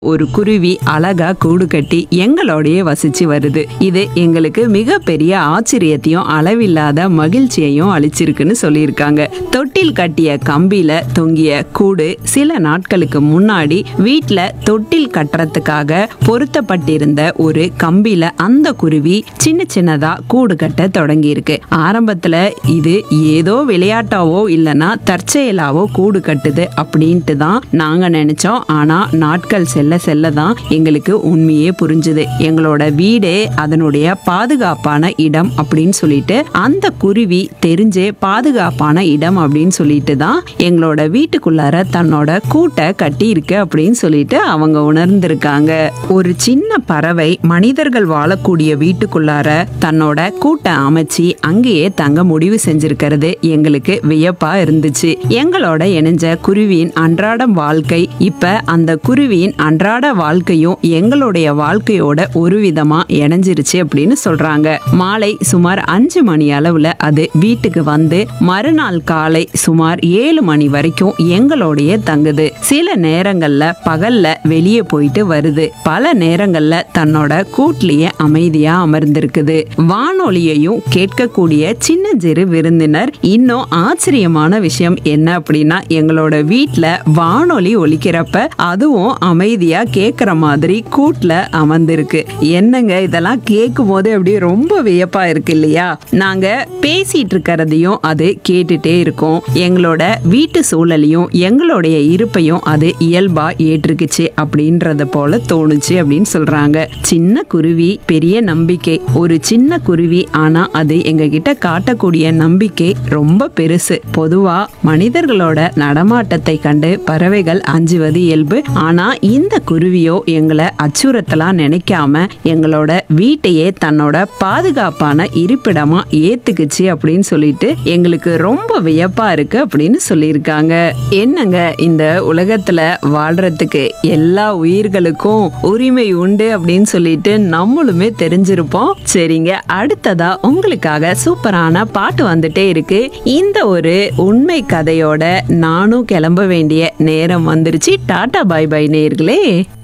ஒரு குருவி அழகா கூடு கட்டி எங்களோடயே வசிச்சு வருது இது எங்களுக்கு மிகப்பெரிய ஆச்சரியத்தையும் அளவில்லாத மகிழ்ச்சியையும் அளிச்சிருக்குன்னு சொல்லியிருக்காங்க தொட்டில் கட்டிய கம்பியில தொங்கிய கூடு சில நாட்களுக்கு முன்னாடி வீட்ல தொட்டில் கட்டுறதுக்காக பொருத்தப்பட்டிருந்த ஒரு கம்பியில அந்த குருவி சின்ன சின்னதா கூடு கட்ட தொடங்கி இருக்கு ஆரம்பத்துல இது ஏதோ விளையாட்டாவோ இல்லைன்னா தற்செயலாவோ கூடு கட்டுது அப்படின்ட்டு தான் நாங்க நினைச்சோம் ஆனா நாட்கள் செல்ல செல்ல தான் எங்களுக்கு உண்மையே புரிஞ்சுது எங்களோட வீடே அதனுடைய பாதுகாப்பான இடம் அப்படின்னு சொல்லிட்டு அந்த குருவி தெரிஞ்சே பாதுகாப்பான இடம் அப்படின்னு சொல்லிட்டு தான் எங்களோட வீட்டுக்குள்ளார தன்னோட கூட்டை கட்டி இருக்கு அப்படின்னு சொல்லிட்டு அவங்க உணர்ந்திருக்காங்க ஒரு சின்ன பறவை மனிதர்கள் வாழக்கூடிய வீட்டுக்குள்ளார தன்னோட கூட்டை அமைச்சு அங்கேயே தங்க முடிவு செஞ்சிருக்கிறது எங்களுக்கு வியப்பா இருந்துச்சு எங்களோட இணைஞ்ச குருவியின் அன்றாடம் வாழ்க்கை இப்ப அந்த குருவியின் அன்றாட வாழ்க்கையும் எங்களுடைய வாழ்க்கையோட ஒரு விதமா இணைஞ்சிருச்சு அப்படின்னு சொல்றாங்க மாலை சுமார் அஞ்சு மணி அளவுல அது வீட்டுக்கு வந்து மறுநாள் காலை சுமார் ஏழு மணி வரைக்கும் எங்களோடயே தங்குது சில நேரங்கள்ல பகல்ல வெளியே போயிட்டு வருது பல நேரங்கள்ல தன்னோட கூட்லயே அமைதியா அமர்ந்திருக்குது வானொலியையும் கேட்கக்கூடிய சின்ன சிறு விருந்தினர் இன்னும் ஆச்சரியமான விஷயம் என்ன அப்படின்னா எங்களோட வீட்ல வானொலி ஒலிக்கிறப்ப அதுவும் அமைதியா கேட்குற மாதிரி கூட்ல அமர்ந்திருக்கு என்னங்க இதெல்லாம் கேட்கும் போது அப்படியே ரொம்ப வியப்பா இருக்கு இல்லையா நாங்க பேசிட்டு இருக்கிறதையும் அது கேட்டுட்டே இருக்கோம் எங்களோட வீட்டு சூழலையும் எங்களுடைய இருப்பையும் அது இயல்பா ஏற்றுக்குச்சு அப்படின்றத போல தோணுச்சு அப்படின்னு சொல்றாங்க சின்ன குருவி பெரிய நம்பிக்கை ஒரு சின்ன குருவி ஆனா அது எங்க கிட்ட காட்டக்கூடிய நம்பிக்கை ரொம்ப பெருசு பொதுவா மனிதர்களோட நடமாட்டத்தை கண்டு பறவைகள் அஞ்சுவது இயல்பு ஆனா இந்த குருவியோ எங்களை அச்சுறுத்தலாம் நினைக்காம எங்களோட வீட்டையே தன்னோட பாதுகாப்பான இருப்பிடமா ஏத்துக்குச்சு அப்படின்னு சொல்லிட்டு எங்களுக்கு ரொம்ப வியப்பா இருக்கு அப்படின்னு சொல்லியிருக்காங்க என்னங்க இந்த உலகத்துல வாழ்றதுக்கு எல்லா உயிர்களுக்கும் உரிமை உண்டு அப்படின்னு சொல்லிட்டு நம்மளுமே தெரிஞ்சிருப்போம் சரிங்க அடுத்ததா உங்களுக்காக சூப்பரான பாட்டு வந்துட்டே இருக்கு இந்த ஒரு உண்மை கதையோட நானும் கிளம்ப வேண்டிய நேரம் வந்துருச்சு டாடா பாய் பாய் நேர்களே